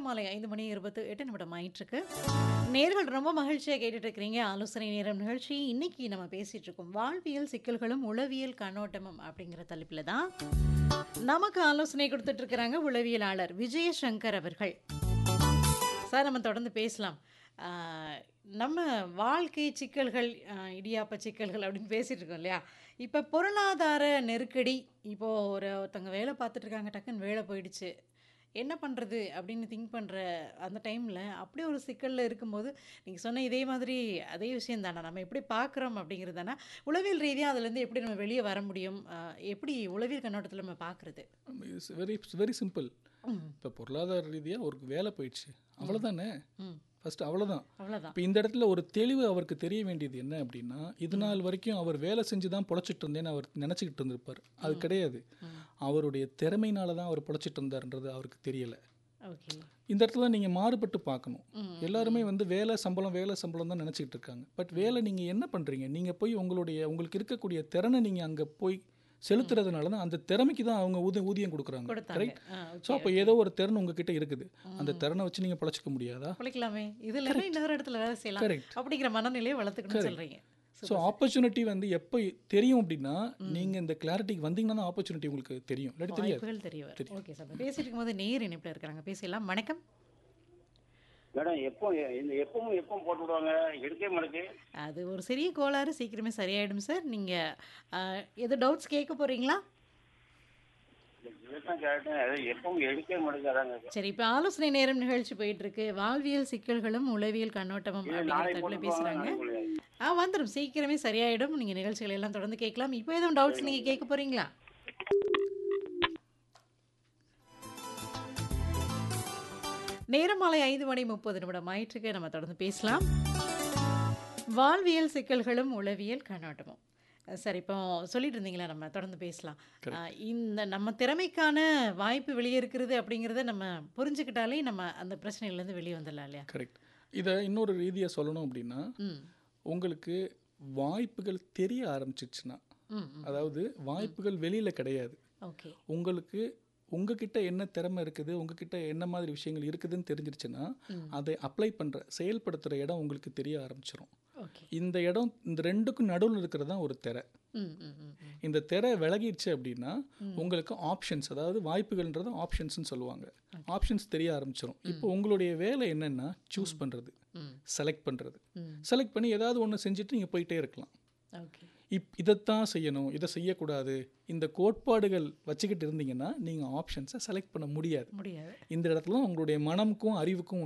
மாலை ஐந்து மணி இருபத்து எட்டு நிமிடம் ஆயிட்டிருக்கு நேர்கள் ரொம்ப மகிழ்ச்சியாக கேட்டுட்டு இருக்கிறீங்க ஆலோசனை நேரம் நிகழ்ச்சி இன்னைக்கு நம்ம பேசிட்டு இருக்கோம் வாழ்வியல் சிக்கல்களும் உளவியல் கண்ணோட்டமும் அப்படிங்கிற தலைப்பில் தான் நமக்கு ஆலோசனை கொடுத்துட்டு இருக்கிறாங்க உளவியலாளர் விஜயசங்கர் அவர்கள் சார் நம்ம தொடர்ந்து பேசலாம் ஆஹ், நம்ம வாழ்க்கை சிக்கல்கள் ஆஹ், இடியாப்ப சிக்கல்கள் அப்படின்னு பேசிட்டு இருக்கோம் இல்லையா இப்போ பொருளாதார நெருக்கடி இப்போது ஒரு ஒருத்தவங்க வேலை பார்த்துட்டு இருக்காங்க டக்குன்னு வேலை போயிடுச்சு என்ன பண்ணுறது அப்படின்னு திங்க் பண்ணுற அந்த டைமில் அப்படி ஒரு சிக்கலில் இருக்கும்போது நீங்கள் சொன்ன இதே மாதிரி அதே விஷயம் தானே நம்ம எப்படி பார்க்குறோம் அப்படிங்கிறது தானே உளவியல் ரீதியாக அதுலேருந்து எப்படி நம்ம வெளியே வர முடியும் ஆஹ், எப்படி உளவியல் கண்ணோட்டத்தில் நம்ம பார்க்குறது இட்ஸ் வெரி வெரி சிம்பிள் இப்போ பொருளாதார ரீதியாக ஒரு வேலை போயிடுச்சு அவ்வளோதானே ம் ஃபர்ஸ்ட் அவ்வளோதான் அவ்வளோதான் இப்போ இந்த இடத்துல ஒரு தெளிவு அவருக்கு தெரிய வேண்டியது என்ன அப்படின்னா இது நாள் வரைக்கும் அவர் வேலை செஞ்சு தான் பொழைச்சிட்டு இருந்தேன்னு அவர் நினச்சிக்கிட்டு இருந்திருப்பார் அது கிடையாது அவருடைய திறமையினால தான் அவர் பொழைச்சிட்டு இருந்தாருன்றது அவருக்கு தெரியலை ஓகே இந்த இடத்துல நீங்கள் மாறுபட்டு பார்க்கணும் எல்லாருமே வந்து வேலை சம்பளம் வேலை சம்பளம் தான் நினச்சிக்கிட்டு இருக்காங்க பட் வேலை நீங்கள் என்ன பண்ணுறீங்க நீங்கள் போய் உங்களுடைய உங்களுக்கு இருக்கக்கூடிய திறனை நீங்கள் அங்கே போய் செலுத்துறதுனால தான் அந்த திறமைக்கு தான் அவங்க ஊதியம் ஊதியம் கொடுக்குறாங்க கொடுத்தாங்க ரைட் ஆ ஸோ அப்போ ஏதோ ஒரு திறன் உங்ககிட்ட இருக்குது அந்த திறனை வச்சு நீங்கள் பொழைச்சிக்க முடியாதா பிழைக்கலாமே இதுல இருந்து இன்னொரு இடத்துல வேலை செய்யலாம் Correct. அப்படிங்கிற மனநிலையை வளர்த்துக்கணும்னு சொல்றீங்க ஸோ ஆப்பர்ச்சுனிட்டி வந்து எப்போ தெரியும் அப்படின்னா நீங்கள் இந்த கிளாரிட்டிக்கு வந்தீங்கன்னா தான் ஆப்பர்ச்சுனிட்டி உங்களுக்கு தெரியும் இல்லாட்டி தெரியாது வாய்ப்புகள் தெரிய வரும் ஓகே சார் பேசிட்டு இருக்கும்போது நேர் இணைப்புல இருக்கிறாங்க பேசலாம் வணக்கம் மேடம் எப்போ இந்த எப்பவும் எப்பவும் போட்டு விடுவாங்க எடுக்கவே மாட்டேங்குது அது ஒரு சிறிய கோளாறு சீக்கிரமே சரியாயிடும் சார் நீங்க ஆஹ், எது டவுட்ஸ் கேட்க போறீங்களா இதுதான் கேட்டேன் அது எப்பவும் எடுக்கவே மாட்டேங்கிறாங்க சரி இப்போ ஆலோசனை நேரம் நிகழ்ச்சி போயிட்டு இருக்கு வாழ்வியல் சிக்கல்களும் உளவியல் கண்ணோட்டமும் இது அப்படிங்கிற நாளைக்கு தலைப்புல போட்டு போவாங்க பேசுறாங்க நாளைக்கு போடுவாங்க. ஆ வந்துடும் சீக்கிரமே சரியாயிடும் நீங்க நிகழ்ச்சிகள் எல்லாம் தொடர்ந்து கேட்கலாம் இப்போ எதுவும் டவுட்ஸ் நீங்க கேட்க போறீங்களா நேரம் மாலை ஐந்து மணி முப்பது நிமிடம் ஆயிற்றுக்கு நம்ம தொடர்ந்து பேசலாம் வாழ்வியல் சிக்கல்களும் உளவியல் கண்ணோட்டமும் சரி இப்போ சொல்லிட்டு இருந்தீங்களா நம்ம தொடர்ந்து பேசலாம் அஹ், இந்த நம்ம திறமைக்கான வாய்ப்பு வெளியே இருக்கிறது அப்படிங்கிறத நம்ம புரிஞ்சுக்கிட்டாலே நம்ம அந்த பிரச்சனையிலேருந்து வெளியே வந்துடலாம் இல்லையா கரெக்ட் இதை இன்னொரு ரீதியாக சொல்லணும் அப்படின்னா ம் உங்களுக்கு வாய்ப்புகள் தெரிய ஆரம்பிச்சிச்சுன்னா ம் ம். அதாவது வாய்ப்புகள் வெளியில் கிடையாது ஓகே உங்களுக்கு உங்ககிட்ட என்ன திறமை இருக்குது உங்ககிட்ட என்ன மாதிரி விஷயங்கள் இருக்குதுன்னு தெரிஞ்சிருச்சுன்னா அதை அப்ளை பண்ணுற செயல்படுத்துகிற இடம் உங்களுக்கு தெரிய ஆரம்பிச்சிடும் ஓகே இந்த இடம் இந்த ரெண்டுக்கும் நடுவில் இருக்கிறது தான் ஒரு திரை ம் ம் ம் ம். இந்த திரை விலகிடுச்சு அப்படின்னா உங்களுக்கு ஆப்ஷன்ஸ் அதாவது வாய்ப்புகள்ன்றது ஆப்ஷன்ஸ்னு சொல்லுவாங்க ஆப்ஷன்ஸ் தெரிய ஆரம்பிச்சிடும் இப்போ உங்களுடைய வேலை என்னன்னா சூஸ் பண்ணுறது ம். செலக்ட் பண்ணுறது ம். செலக்ட் பண்ணி ஏதாவது ஒன்று செஞ்சுட்டு நீங்கள் போயிட்டே இருக்கலாம் ஓகே இப் இதைத்தான் செய்யணும் இதை செய்யக்கூடாது இந்த கோட்பாடுகள் வச்சுக்கிட்டு இருந்தீங்கன்னா நீங்கள் ஆப்ஷன்ஸை செலக்ட் பண்ண முடியாது முடியாது இந்த இடத்துல உங்களுடைய மனமுக்கும் அறிவுக்கும்